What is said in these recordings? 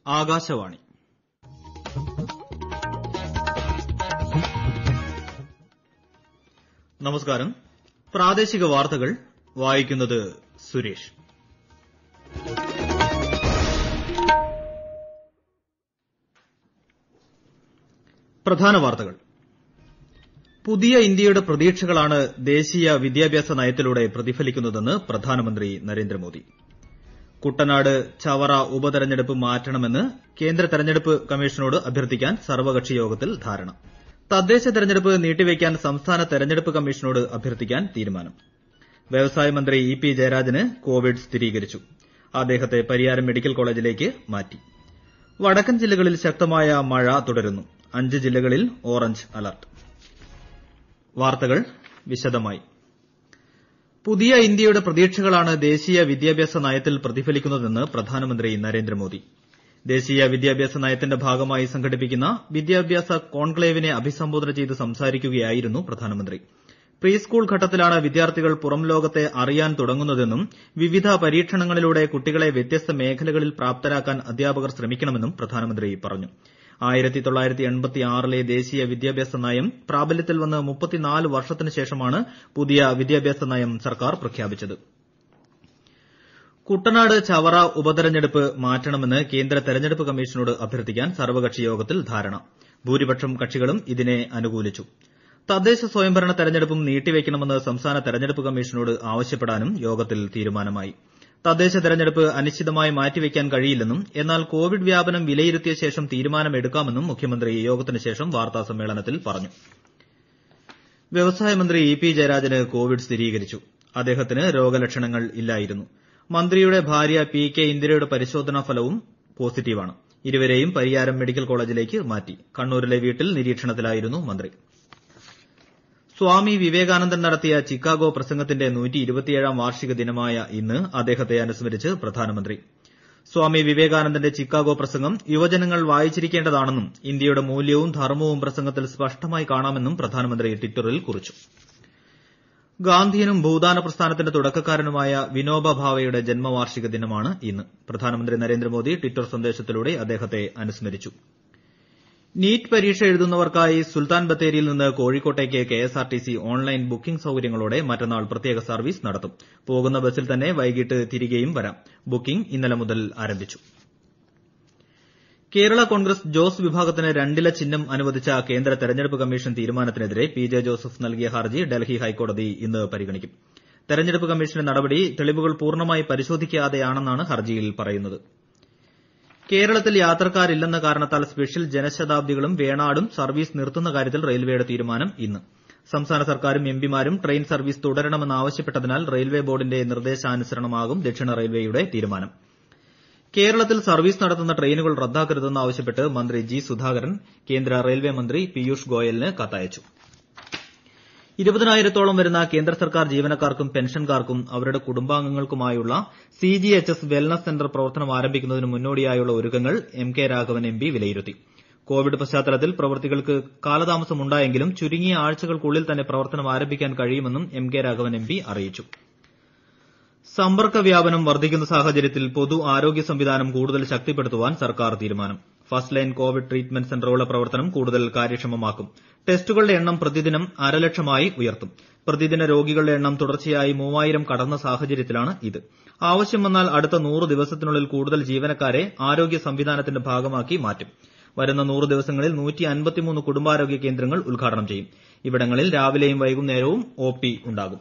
ആകാശവാണി നമസ്കാരം പ്രാദേശിക വാർത്തകൾ വായിക്കുന്നത് സുരേഷ് പ്രധാന വാർത്തകൾ പുതിയ ഇന്ത്യയുടെ പ്രതീക്ഷകളാണ് ദേശീയ വിദ്യാഭ്യാസ നയത്തിലൂടെ പ്രതിഫലിക്കുന്നതെന്ന് പ്രധാനമന്ത്രി നരേന്ദ്രമോദി കുട്ടനാട് ചവറ ഉപതെരഞ്ഞെടുപ്പ് മാറ്റണമെന്ന് കേന്ദ്ര തെരഞ്ഞെടുപ്പ് കമ്മീഷനോട് അഭ്യർത്ഥിക്കാൻ സർവകക്ഷി യോഗത്തിൽ ധാരണ തദ്ദേശ തെരഞ്ഞെടുപ്പ് നീട്ടിവയ്ക്കാൻ സംസ്ഥാന തെരഞ്ഞെടുപ്പ് കമ്മീഷനോട് അഭ്യർത്ഥിക്കാൻ തീരുമാനം വ്യവസായ മന്ത്രി ഇ പി ജയരാജന് കോവിഡ് സ്ഥിരീകരിച്ചു അദ്ദേഹത്തെ പരിയാരം മെഡിക്കൽ കോളേജിലേക്ക് മാറ്റി വടക്കൻ ജില്ലകളിൽ ശക്തമായ മഴ തുടരുന്നു അഞ്ച് ജില്ലകളിൽ ഓറഞ്ച് അലർട്ട് വാർത്തകൾ വിശദമായി പുതിയ ഇന്ത്യയുടെ പ്രതീക്ഷകളാണ് ദേശീയ വിദ്യാഭ്യാസ നയത്തിൽ പ്രതിഫലിക്കുന്നതെന്ന് പ്രധാനമന്ത്രി നരേന്ദ്രമോദി ദേശീയ വിദ്യാഭ്യാസ നയത്തിന്റെ ഭാഗമായി സംഘടിപ്പിക്കുന്ന വിദ്യാഭ്യാസ കോൺക്ലേവിനെ അഭിസംബോധന ചെയ്ത് സംസാരിക്കുകയായിരുന്നു പ്രധാനമന്ത്രി പ്രീ സ്കൂൾ ഘട്ടത്തിലാണ് വിദ്യാർത്ഥികൾ പുറം ലോകത്തെ അറിയാൻ തുടങ്ങുന്നതെന്നും വിവിധ പരീക്ഷണങ്ങളിലൂടെ കുട്ടികളെ വ്യത്യസ്ത മേഖലകളിൽ പ്രാപ്തരാക്കാൻ അധ്യാപകർ ശ്രമിക്കണമെന്നും പ്രധാനമന്ത്രി പറഞ്ഞു ലെ ദേശീയ വിദ്യാഭ്യാസ നയം പ്രാബല്യത്തിൽ വന്ന് മുപ്പത്തിനാല് വർഷത്തിന് ശേഷമാണ് പുതിയ വിദ്യാഭ്യാസ നയം സർക്കാർ പ്രഖ്യാപിച്ചത് കുട്ടനാട് ചവറ ഉപതെരഞ്ഞെടുപ്പ് മാറ്റണമെന്ന് കേന്ദ്ര തെരഞ്ഞെടുപ്പ് കമ്മീഷനോട് അഭ്യർത്ഥിക്കാൻ സർവകക്ഷി യോഗത്തിൽ ധാരണ ഭൂരിപക്ഷം കക്ഷികളും ഇതിനെ അനുകൂലിച്ചു തദ്ദേശ സ്വയംഭരണ തെരഞ്ഞെടുപ്പും നീട്ടിവയ്ക്കണമെന്ന് സംസ്ഥാന തെരഞ്ഞെടുപ്പ് കമ്മീഷനോട് ആവശ്യപ്പെടാനും യോഗത്തിൽ തീരുമാനമായി തദ്ദേശ തെരഞ്ഞെടുപ്പ് അനിശ്ചിതമായി മാറ്റിവയ്ക്കാൻ കഴിയില്ലെന്നും എന്നാൽ കോവിഡ് വ്യാപനം വിലയിരുത്തിയ ശേഷം തീരുമാനമെടുക്കാമെന്നും മുഖ്യമന്ത്രി യോഗത്തിന് ശേഷം വാർത്താസമ്മേളനത്തിൽ പറഞ്ഞു വ്യവസായ മന്ത്രി ഇ പി ജയരാജന് കോവിഡ് സ്ഥിരീകരിച്ചു അദ്ദേഹത്തിന് രോഗലക്ഷണങ്ങൾ ഇല്ലായിരുന്നു മന്ത്രിയുടെ ഭാര്യ പി കെ ഇന്ദിരയുടെ പരിശോധനാ ഫലവും പോസിറ്റീവാണ് ഇരുവരെയും പരിയാരം മെഡിക്കൽ കോളേജിലേക്ക് മാറ്റി കണ്ണൂരിലെ വീട്ടിൽ നിരീക്ഷണത്തിലായിരുന്നു മന്ത്രി സ്വാമി വിവേകാനന്ദൻ നടത്തിയ ചിക്കാഗോ പ്രസംഗത്തിന്റെ ാം വാർഷിക ദിനമായ ഇന്ന് അദ്ദേഹത്തെ അനുസ്മരിച്ച് പ്രധാനമന്ത്രി സ്വാമി വിവേകാനന്ദന്റെ ചിക്കാഗോ പ്രസംഗം യുവജനങ്ങൾ വായിച്ചിരിക്കേണ്ടതാണെന്നും ഇന്ത്യയുടെ മൂല്യവും ധർമ്മവും പ്രസംഗത്തിൽ സ്പഷ്ടമായി കാണാമെന്നും പ്രധാനമന്ത്രി ട്വിറ്ററിൽ കുറിച്ചു ഗാന്ധിയനും ഭൂദാന പ്രസ്ഥാനത്തിന്റെ തുടക്കക്കാരനുമായ വിനോബ ഭാവെയുടെ ജന്മവാർഷിക ദിനമാണ് ഇന്ന് പ്രധാനമന്ത്രി നരേന്ദ്രമോദി ട്വിറ്റർ സന്ദേശത്തിലൂടെ അദ്ദേഹത്തെ അനുസ്മരിച്ചു നീറ്റ് പരീക്ഷ എഴുതുന്നവർക്കായി സുൽത്താൻ ബത്തേരിയിൽ നിന്ന് കോഴിക്കോട്ടേക്ക് കെഎസ്ആർടിസി ഓൺലൈൻ ബുക്കിംഗ് സൌകര്യങ്ങളോടെ മറ്റന്നാൾ പ്രത്യേക സർവീസ് നടത്തും പോകുന്ന ബസിൽ തന്നെ വൈകിട്ട് തിരികെയും വരാം ബുക്കിംഗ് ഇന്നലെ മുതൽ ആരംഭിച്ചു കേരള കോൺഗ്രസ് ജോസ് വിഭാഗത്തിന് രണ്ടില ചിഹ്നം അനുവദിച്ച കേന്ദ്ര തെരഞ്ഞെടുപ്പ് കമ്മീഷൻ തീരുമാനത്തിനെതിരെ പി ജെ ജോസഫ് നൽകിയ ഹർജി ഡൽഹി ഹൈക്കോടതി ഇന്ന് പരിഗണിക്കും തെരഞ്ഞെടുപ്പ് കമ്മീഷന്റെ നടപടി തെളിവുകൾ പൂർണ്ണമായി പരിശോധിക്കാതെയാണെന്നാണ് ഹർജിയിൽ പറയുന്നത് കേരളത്തിൽ യാത്രക്കാരില്ലെന്ന കാരണത്താൽ സ്പെഷ്യൽ ജനശതാബ്ദികളും വേണാടും സർവീസ് നിർത്തുന്ന കാര്യത്തിൽ റെയിൽവേയുടെ തീരുമാനം ഇന്ന് സംസ്ഥാന സർക്കാരും എംപിമാരും ട്രെയിൻ സർവീസ് തുടരണമെന്നാവശ്യപ്പെട്ടതിനാൽ റെയിൽവേ ബോർഡിന്റെ നിർദ്ദേശാനുസരണമാകും ദക്ഷിണ റെയിൽവേയുടെ തീരുമാനം കേരളത്തിൽ സർവീസ് നടത്തുന്ന ട്രെയിനുകൾ റദ്ദാക്കരുതെന്ന് ആവശ്യപ്പെട്ട് മന്ത്രി ജി സുധാകരൻ കേന്ദ്ര റെയിൽവേ മന്ത്രി പീയൂഷ് ഗോയലിന് കത്തയച്ചു ഇരുപതിനായിരത്തോളം വരുന്ന കേന്ദ്ര സർക്കാർ ജീവനക്കാർക്കും പെൻഷൻകാർക്കും അവരുടെ കുടുംബാംഗങ്ങൾക്കുമായുള്ള C G H S wellness centre പ്രവർത്തനം ആരംഭിക്കുന്നതിന് മുന്നോടിയായുള്ള ഒരുക്കങ്ങൾ M K Raghavan M P വിലയിരുത്തി കോവിഡ് പശ്ചാത്തലത്തിൽ പ്രവൃത്തികൾക്ക് കാലതാമസമുണ്ടായെങ്കിലും ചുരുങ്ങിയ ആഴ്ചകൾക്കുള്ളിൽ തന്നെ പ്രവർത്തനം ആരംഭിക്കാൻ കഴിയുമെന്നും M K Raghavan M P അറിയിച്ചു സമ്പർക്ക വ്യാപനം വർദ്ധിക്കുന്ന സാഹചര്യത്തിൽ പൊതു ആരോഗ്യ സംവിധാനം കൂടുതൽ ശക്തിപ്പെടുത്തുവാൻ സർക്കാർ തീരുമാനം ഫസ്റ്റ് ലൈൻ കോവിഡ് ട്രീറ്റ്മെന്റ് സെന്ററുകളുടെ പ്രവർത്തനം കൂടുതൽ കാര്യക്ഷമമാക്കും ടെസ്റ്റുകളുടെ എണ്ണം പ്രതിദിനം അരലക്ഷമായി ഉയർത്തും പ്രതിദിന രോഗികളുടെ എണ്ണം തുടർച്ചയായി മൂവായിരം കടന്ന സാഹചര്യത്തിലാണ് ഇത് ആവശ്യം വന്നാൽ അടുത്ത നൂറ് ദിവസത്തിനുള്ളിൽ കൂടുതൽ ജീവനക്കാരെ ആരോഗ്യ സംവിധാനത്തിന്റെ ഭാഗമാക്കി മാറ്റും വരുന്ന നൂറ് ദിവസങ്ങളിൽ കുടുംബാരോഗ്യ കേന്ദ്രങ്ങൾ ഉദ്ഘാടനം ചെയ്യും ഇവിടങ്ങളിൽ രാവിലെയും വൈകുന്നേരവും ഒ പി ഉണ്ടാകും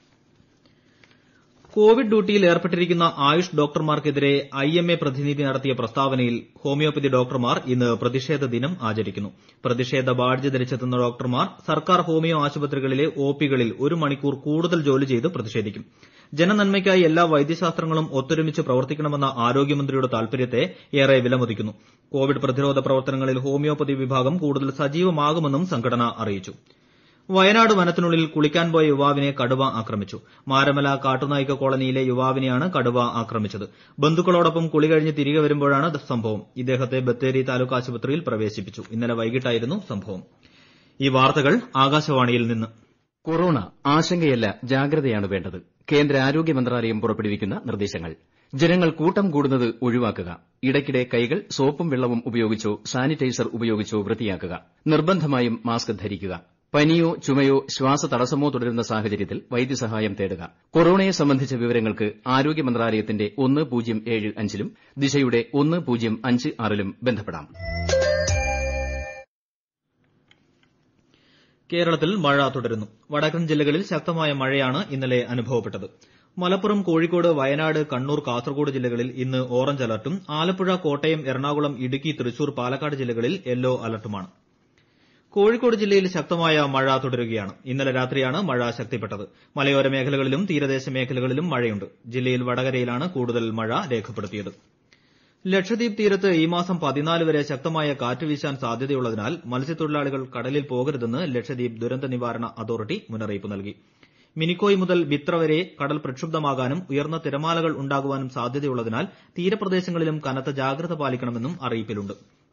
കോവിഡ് ഡ്യൂട്ടിയിൽ ഏർപ്പെട്ടിരിക്കുന്ന ആയുഷ് ഡോക്ടർമാർക്കെതിരെ ഐ എം എ പ്രതിനിധി നടത്തിയ പ്രസ്താവനയിൽ ഹോമിയോപ്പതി ഡോക്ടർമാർ ഇന്ന് പ്രതിഷേധ ദിനം ആചരിക്കുന്നു പ്രതിഷേധ ബാഡ്ജ് ധരിച്ചെത്തുന്ന ഡോക്ടർമാർ സർക്കാർ ഹോമിയോ ആശുപത്രികളിലെ ഒ പികളിൽ ഒരു മണിക്കൂർ കൂടുതൽ ജോലി ചെയ്ത് പ്രതിഷേധിക്കും ജനനന്മയ്ക്കായി എല്ലാ വൈദ്യശാസ്ത്രങ്ങളും ഒത്തൊരുമിച്ച് പ്രവർത്തിക്കണമെന്ന ആരോഗ്യമന്ത്രിയുടെ താൽപര്യത്തെ ഏറെ വിലമതിക്കുന്നു കോവിഡ് പ്രതിരോധ പ്രവർത്തനങ്ങളിൽ ഹോമിയോപ്പതി വിഭാഗം കൂടുതൽ സജീവമാകുമെന്നും സംഘടന അറിയിച്ചു വയനാട് വനത്തിനുള്ളിൽ കുളിക്കാൻ പോയ യുവാവിനെ കടുവ ആക്രമിച്ചു മാരമല കാട്ടുനായ്ക്ക കോളനിയിലെ യുവാവിനെയാണ് കടുവ ആക്രമിച്ചത് ബന്ധുക്കളോടൊപ്പം കുളി കഴിഞ്ഞ് തിരികെ വരുമ്പോഴാണ് സംഭവം ഇദ്ദേഹത്തെ ബത്തേരി താലൂക്ക് ആശുപത്രിയിൽ പ്രവേശിപ്പിച്ചു ഇന്നലെ വൈകിട്ടായിരുന്നു സംഭവം ഈ വാർത്തകൾ ആകാശവാണിയിൽ നിന്ന് കൊറോണ ആശങ്കയല്ല ജാഗ്രതയാണ് വേണ്ടത് കേന്ദ്ര ആരോഗ്യ മന്ത്രാലയം പുറപ്പെടുവിക്കുന്ന നിർദ്ദേശങ്ങൾ ജനങ്ങൾ കൂട്ടം കൂടുന്നത് ഒഴിവാക്കുക ഇടയ്ക്കിടെ കൈകൾ സോപ്പും വെള്ളവും ഉപയോഗിച്ചോ സാനിറ്റൈസർ ഉപയോഗിച്ചോ വൃത്തിയാക്കുക നിർബന്ധമായും മാസ്ക് ധരിക്കുക പനിയോ ചുമയോ ശ്വാസതടസ്സമോ തുടരുന്ന സാഹചര്യത്തിൽ വൈദ്യസഹായം തേടുക കൊറോണയെ സംബന്ധിച്ച വിവരങ്ങൾക്ക് ആരോഗ്യ മന്ത്രാലയത്തിന്റെ ഒന്ന് പൂജ്യം ഏഴ് അഞ്ചിലും ദിശയുടെ ഒന്ന് പൂജ്യം അഞ്ച് ആറിലും ബന്ധപ്പെടാം കേരളത്തിൽ മഴ തുടരുന്നു വടക്കൻ ജില്ലകളിൽ ശക്തമായ മഴയാണ് ഇന്നലെ അനുഭവപ്പെട്ടത് മലപ്പുറം കോഴിക്കോട് വയനാട് കണ്ണൂർ കാസർഗോഡ് ജില്ലകളിൽ ഇന്ന് ഓറഞ്ച് അലർട്ടും ആലപ്പുഴ കോട്ടയം എറണാകുളം ഇടുക്കി തൃശൂർ പാലക്കാട് ജില്ലകളിൽ യെല്ലോ അലർട്ടുമാണ് കോഴിക്കോട് ജില്ലയിൽ ശക്തമായ മഴ തുടരുകയാണ് ഇന്നലെ രാത്രിയാണ് മഴ ശക്തിപ്പെട്ടത് മലയോര മേഖലകളിലും തീരദേശ മേഖലകളിലും മഴയുണ്ട് ജില്ലയിൽ വടകരയിലാണ് കൂടുതൽ മഴ രേഖപ്പെടുത്തിയത് ലക്ഷദ്വീപ് തീരത്ത് ഈ മാസം പതിനാല് വരെ ശക്തമായ കാറ്റ് വീശാൻ സാധ്യതയുള്ളതിനാൽ മത്സ്യത്തൊഴിലാളികൾ കടലിൽ പോകരുതെന്ന് ലക്ഷദ്വീപ് ദുരന്ത നിവാരണ അതോറിറ്റി മുന്നറിയിപ്പ് നൽകി മിനിക്കോയ് മുതൽ ബിത്ര വരെ കടൽ പ്രക്ഷുബ്ധമാകാനും ഉയർന്ന തിരമാലകൾ ഉണ്ടാകുവാനും സാധ്യതയുള്ളതിനാൽ തീരപ്രദേശങ്ങളിലും കനത്ത ജാഗ്രത പാലിക്കണമെന്നും അറിയിപ്പിലുണ്ട്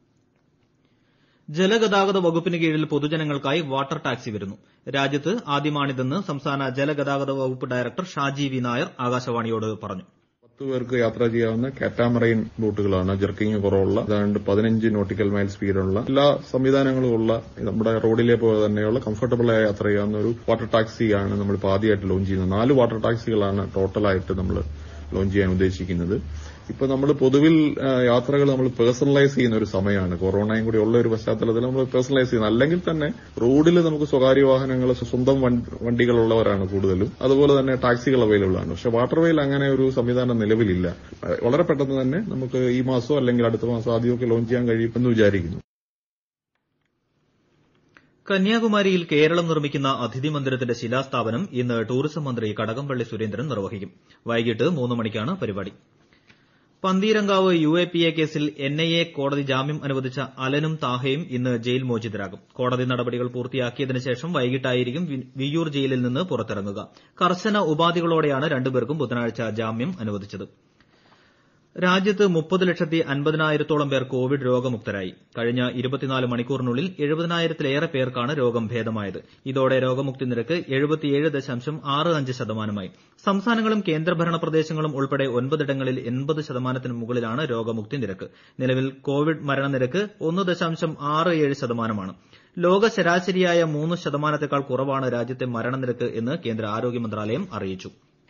ജലഗതാഗത വകുപ്പിന് കീഴിൽ പൊതുജനങ്ങൾക്കായി വാട്ടർ ടാക്സി വരുന്നു രാജ്യത്ത് ആദ്യമാണിതെന്ന് സംസ്ഥാന ജലഗതാഗത വകുപ്പ് ഡയറക്ടർ ഷാജി വി നായർ ആകാശവാണിയോട് പറഞ്ഞു പത്ത് പേർക്ക് യാത്ര ചെയ്യാവുന്ന കാറ്റാമറൈൻ ബോട്ടുകളാണ് ജർക്കിംഗ് കുറവുള്ള ഏതാണ്ട് പതിനഞ്ച് നോട്ടിക്കൽ മൈൽ സ്പീഡുള്ള എല്ലാ സംവിധാനങ്ങളും ഉള്ള നമ്മുടെ റോഡിലെ പോലെ തന്നെയുള്ള കംഫർട്ടബിൾ ആയി യാത്ര ചെയ്യാവുന്ന ഒരു വാട്ടർ ടാക്സിയാണ് നമ്മൾ ഇപ്പോൾ ആദ്യമായിട്ട് ലോഞ്ച് ചെയ്യുന്നത് നാല് വാട്ടർ ടാക്സികളാണ് ടോട്ടലായിട്ട് നമ്മൾ ലോഞ്ച് ചെയ്യാൻ ഉദ്ദേശിക്കുന്നത് ഇപ്പൊ നമ്മൾ പൊതുവിൽ യാത്രകൾ നമ്മൾ പേഴ്സണലൈസ് ചെയ്യുന്ന ഒരു സമയമാണ് കൊറോണയും കൂടി ഉള്ള ഒരു പശ്ചാത്തലത്തിൽ നമ്മൾ പേഴ്സണലൈസ് ചെയ്യുന്നത് അല്ലെങ്കിൽ തന്നെ റോഡിൽ നമുക്ക് സ്വകാര്യ വാഹനങ്ങൾ സ്വന്തം വണ്ടികളുള്ളവരാണ് കൂടുതലും അതുപോലെ തന്നെ ടാക്സികൾ അവൈലബിൾ ആണ് പക്ഷെ വാട്ടർവേയിൽ അങ്ങനെ ഒരു സംവിധാനം നിലവിലില്ല വളരെ പെട്ടെന്ന് തന്നെ നമുക്ക് ഈ മാസമോ അല്ലെങ്കിൽ അടുത്ത മാസം ആദ്യമൊക്കെ ലോഞ്ച് ചെയ്യാൻ കഴിയുമെന്ന് വിചാരിക്കുന്നു കന്യാകുമാരിയിൽ കേരളം നിർമ്മിക്കുന്ന അതിഥി മന്ദിരത്തിന്റെ ശിലാസ്ഥാപനം ഇന്ന് ടൂറിസം മന്ത്രി കടകംപള്ളി സുരേന്ദ്രൻ നിർവഹിക്കും വൈകിട്ട് മൂന്ന് മണിക്കാണ് പരിപാടി Pantheerankavu U A P A കേസിൽ എൻ ഐ എ കോടതി ജാമ്യം അനുവദിച്ച അലനും താഹയും ഇന്ന് ജയിൽ മോചിതരാകും കോടതി നടപടികൾ പൂർത്തിയാക്കിയതിനു ശേഷം വൈകിട്ടായിരിക്കും വിയ്യൂർ ജയിലിൽ നിന്ന് പുറത്തിറങ്ങുക കർശന ഉപാധികളോടെയാണ് രണ്ടുപേർക്കും ബുധനാഴ്ച ജാമ്യം അനുവദിച്ചത് രാജ്യത്ത് മുപ്പത് ലക്ഷത്തി അൻപതിനായിരത്തോളം പേർ കോവിഡ് രോഗമുക്തരായി കഴിഞ്ഞ ഇരുപത്തിനാല് മണിക്കൂറിനുള്ളിൽ എഴുപതിനായിരത്തിലേറെ പേർക്കാണ് രോഗം ഭേദമായത് ഇതോടെ രോഗമുക്തി നിരക്ക് എഴുപത്തിയേഴ് ദശാംശം ആറ് അഞ്ച് ശതമാനമായി സംസ്ഥാനങ്ങളും കേന്ദ്രഭരണ പ്രദേശങ്ങളും ഉൾപ്പെടെ ഒൻപതിടങ്ങളിൽ എൺപത് ശതമാനത്തിന് മുകളിലാണ് രോഗമുക്തി നിരക്ക് നിലവിൽ കോവിഡ് മരണനിരക്ക് ഒന്ന് ദശാംശം ആറ് ഏഴ് ശതമാനമാണ് ലോക ശരാശരിയായ മൂന്ന് ശതമാനത്തേക്കാൾ കുറവാണ് രാജ്യത്തെ മരണനിരക്ക് എന്ന് കേന്ദ്ര ആരോഗ്യ മന്ത്രാലയം അറിയിച്ചു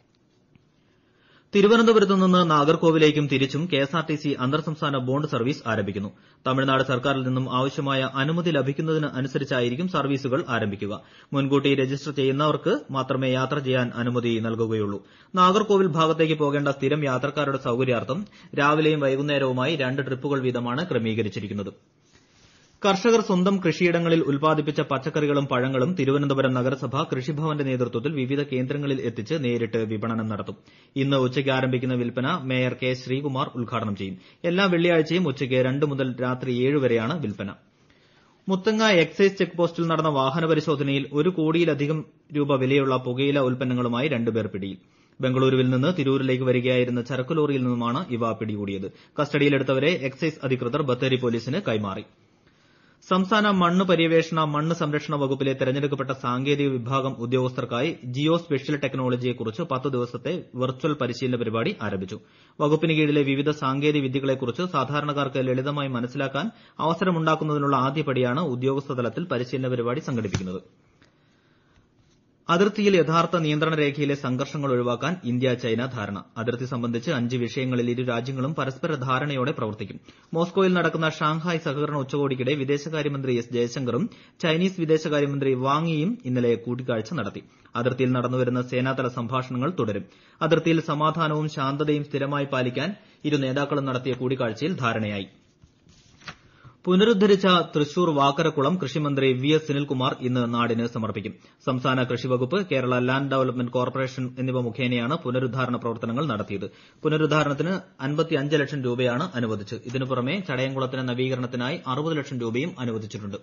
തിരുവനന്തപുരത്ത് നിന്ന് നാഗർകോവിലേക്കും തിരിച്ചും കെഎസ്ആർടിസി അന്തർ സംസ്ഥാന ബോണ്ട് സർവീസ് ആരംഭിക്കുന്നു തമിഴ്നാട് സർക്കാരിൽ നിന്നും ആവശ്യമായ അനുമതി ലഭിക്കുന്നതിന് അനുസരിച്ചായിരിക്കും സർവീസുകൾ ആരംഭിക്കുക മുൻകൂട്ടി രജിസ്റ്റർ ചെയ്യുന്നവർക്ക് മാത്രമേ യാത്ര ചെയ്യാൻ അനുമതി നൽകുകയുള്ളൂ നാഗർകോവിൽ ഭാഗത്തേക്ക് പോകേണ്ട സ്ഥിരം യാത്രക്കാരുടെ സൌകര്യാർത്ഥം രാവിലെയും വൈകുന്നേരവുമായി രണ്ട് ട്രിപ്പുകൾ വീതമാണ് ക്രമീകരിച്ചിരിക്കുന്നത് കർഷകർ സ്വന്തം കൃഷിയിടങ്ങളിൽ ഉൽപ്പാദിപ്പിച്ച പച്ചക്കറികളും പഴങ്ങളും തിരുവനന്തപുരം നഗരസഭ കൃഷിഭവന്റെ നേതൃത്വത്തിൽ വിവിധ കേന്ദ്രങ്ങളിൽ എത്തിച്ച് നേരിട്ട് വിപണനം നടത്തും ഇന്ന് ഉച്ചയ്ക്ക് ആരംഭിക്കുന്ന വിൽപ്പന മേയർ കെ ശ്രീകുമാർ ഉദ്ഘാടനം ചെയ്യും എല്ലാ വെള്ളിയാഴ്ചയും ഉച്ചയ്ക്ക് രണ്ട് മുതൽ രാത്രി ഏഴ് വരെയാണ് വിൽപ്പന മുത്തങ്ങ എക്സൈസ് ചെക്ക് പോസ്റ്റിൽ നടന്ന വാഹന പരിശോധനയിൽ ഒരു കോടിയിലധികം രൂപ വിലയുള്ള പുകയില ഉൽപ്പന്നങ്ങളുമായി രണ്ടുപേർ പിടിയിൽ ബംഗളൂരുവിൽ നിന്ന് തിരൂരിലേക്ക് വരികയായിരുന്ന ചരക്ക് ലോറിയിൽ നിന്നുമാണ് ഇവ പിടികൂടിയത് കസ്റ്റഡിയിലെടുത്തവരെ എക്സൈസ് അധികൃതർ ബത്തേരി പോലീസിന് കൈമാറി സംസ്ഥാന മണ്ണ് പര്യവേഷണ മണ്ണ് സംരക്ഷണ വകുപ്പിലെ തെരഞ്ഞെടുക്കപ്പെട്ട സാങ്കേതിക വിഭാഗം ഉദ്യോഗസ്ഥർക്കായി ജിയോ സ്പെഷ്യൽ ടെക്നോളജിയെക്കുറിച്ച് പത്ത് ദിവസത്തെ വെർച്വൽ പരിശീലന പരിപാടി ആരംഭിച്ചു വകുപ്പിന് കീഴിലെ വിവിധ സാങ്കേതിക വിദ്യകളെക്കുറിച്ച് സാധാരണക്കാർക്ക് ലളിതമായി മനസ്സിലാക്കാൻ അവസരമുണ്ടാക്കുന്നതിനുള്ള ആദ്യപടിയാണ് ഉദ്യോഗസ്ഥ തലത്തിൽ പരിശീലന പരിപാടി സംഘടിപ്പിക്കുന്നത് അതിർത്തിയിൽ യഥാർത്ഥ നിയന്ത്രണ രേഖയിലെ സംഘർഷങ്ങൾ ഒഴിവാക്കാൻ ഇന്ത്യ ചൈന ധാരണ അതിർത്തി സംബന്ധിച്ച് അഞ്ച് വിഷയങ്ങളിൽ ഇരു രാജ്യങ്ങളും പരസ്പര ധാരണയോടെ പ്രവർത്തിക്കും മോസ്കോയിൽ നടക്കുന്ന ഷാങ്ഹായ് സഹകരണ ഉച്ചകോടിക്കിടെ വിദേശകാര്യമന്ത്രി എസ് ജയശങ്കറും ചൈനീസ് വിദേശകാര്യമന്ത്രി വാങ് യിയും ഇന്നലെ കൂടിക്കാഴ്ച നടത്തി അതിർത്തിയിൽ നടന്നുവരുന്ന സേനാതല സംഭാഷണങ്ങൾ തുടരും അതിർത്തിയിൽ സമാധാനവും ശാന്തതയും സ്ഥിരമായി പാലിക്കാൻ ഇരു നേതാക്കളും നടത്തിയ കൂടിക്കാഴ്ചയിൽ ധാരണയായി പുനരുദ്ധരിച്ച തൃശൂർ വാക്കരക്കുളം കൃഷിമന്ത്രി വി എസ് സുനിൽകുമാർ ഇന്ന് നാടിന് സമർപ്പിക്കും സംസ്ഥാന കൃഷിവകുപ്പ് കേരള ലാൻഡ് ഡെവലപ്മെന്റ് കോർപ്പറേഷൻ എന്നിവ മുഖേനയാണ് പുനരുദ്ധാരണ പ്രവർത്തനങ്ങൾ നടത്തിയത് പുനരുദ്ധാരണത്തിന് അൻപത്തിയഞ്ച് ലക്ഷം രൂപയാണ് അനുവദിച്ചത് ഇതിനു പുറമെ ചടയംകുളത്തിന് നവീകരണത്തിനായി അറുപത് ലക്ഷം രൂപയും അനുവദിച്ചിട്ടുണ്ട്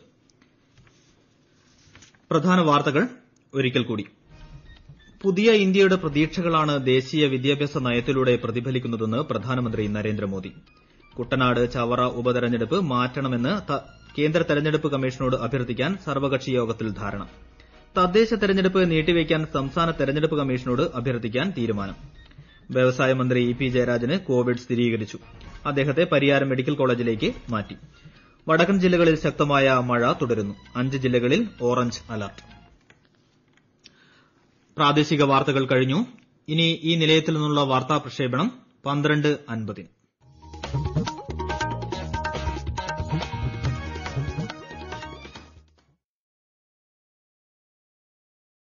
പ്രധാന വാർത്തകൾ ഒരിക്കൽ കൂടി പുതിയ ഇന്ത്യയുടെ പ്രതീക്ഷകളാണ് ദേശീയ വിദ്യാഭ്യാസ നയത്തിലൂടെ പ്രതിഫലിക്കുന്നതെന്ന് പ്രധാനമന്ത്രി നരേന്ദ്രമോദി കുട്ടനാട് ചവറ ഉപതെരഞ്ഞെടുപ്പ് മാറ്റണമെന്ന് കേന്ദ്ര തെരഞ്ഞെടുപ്പ് കമ്മീഷനോട് അഭ്യർത്ഥിക്കാൻ സർവകക്ഷി യോഗത്തിൽ ധാരണ തദ്ദേശ തെരഞ്ഞെടുപ്പ് നീട്ടിവയ്ക്കാൻ സംസ്ഥാന തെരഞ്ഞെടുപ്പ് കമ്മീഷനോട് അഭ്യർത്ഥിക്കാൻ തീരുമാനം വ്യവസായ മന്ത്രി ഇ പി ജയരാജന് കോവിഡ് സ്ഥിരീകരിച്ചു അദ്ദേഹത്തെ പരിയാരം മെഡിക്കൽ കോളേജിലേക്ക് മാറ്റി വടക്കൻ ജില്ലകളിൽ ശക്തമായ മഴ തുടരുന്നു അഞ്ച് ജില്ലകളിൽ ഓറഞ്ച് അലർട്ട് പ്രാദേശിക വാർത്തകൾ കഴിഞ്ഞു ഇനി ഈ നിലയത്തിൽ നിന്നുള്ള വാർത്താ പ്രക്ഷേപണം പന്ത്രണ്ട് അൻപതിന്